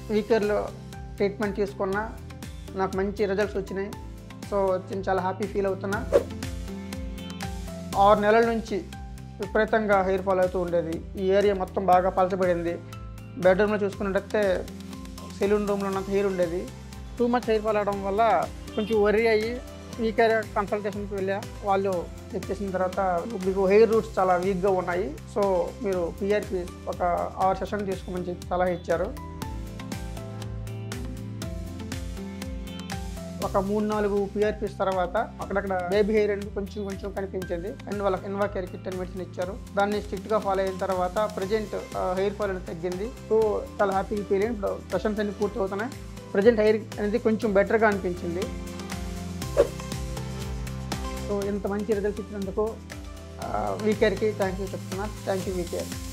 వీకేర్లో treatment తీసుకున్నా నాకు మంచి రిజల్ట్స్ వచ్చినాయి సో నేను చాలా హ్యాపీ ఫీల్ అవుతున్నా ఆరు నెలల నుంచి విపరీతంగా హెయిర్ ఫాల్ అవుతూ ఉండేది ఈ ఏరియా మొత్తం బాగా పలచబడింది బెడ్రూమ్లో చూసుకున్నట్టయితే సెలూన్ రూమ్లో ఉన్నంత హెయిర్ ఉండేది టూ మచ్ హెయిర్ ఫాల్ అవడం వల్ల కొంచెం వరి అయ్యి వీకేర్ కన్సల్టేషన్కి వెళ్ళా వాళ్ళు చెక్ చేసిన తర్వాత మీకు హెయిర్ రూట్స్ చాలా వీక్గా ఉన్నాయి సో మీరు పిఆర్పి ఒక ఆరు సెషన్ తీసుకోమని చెప్పి సలహా ఇచ్చారు ఒక మూడు నాలుగు పిఆర్పీస్ తర్వాత అక్కడక్కడ బేబీ హెయిర్ అనేది కొంచెం కొంచెం కనిపించింది అండ్ వాళ్ళకి ఇన్వా కేర్ కిట్ అని మెడిసిన్ ఇచ్చారు దాన్ని స్ట్రిక్ట్గా ఫాలో అయిన తర్వాత ప్రజెంట్ హెయిర్ ఫాల్ అనేది తగ్గింది సో చాలా హ్యాపీగా ఫీల్ అయింది ఇప్పుడు సెషన్స్ అన్ని పూర్తి అవుతున్నాయి ప్రజెంట్ హెయిర్ అనేది కొంచెం బెటర్గా అనిపించింది సో ఇంత మంచి రిజల్ట్స్ ఇచ్చినందుకు వీకేర్కి థ్యాంక్ యూ చెప్తున్నా థ్యాంక్ యూ వీకేర్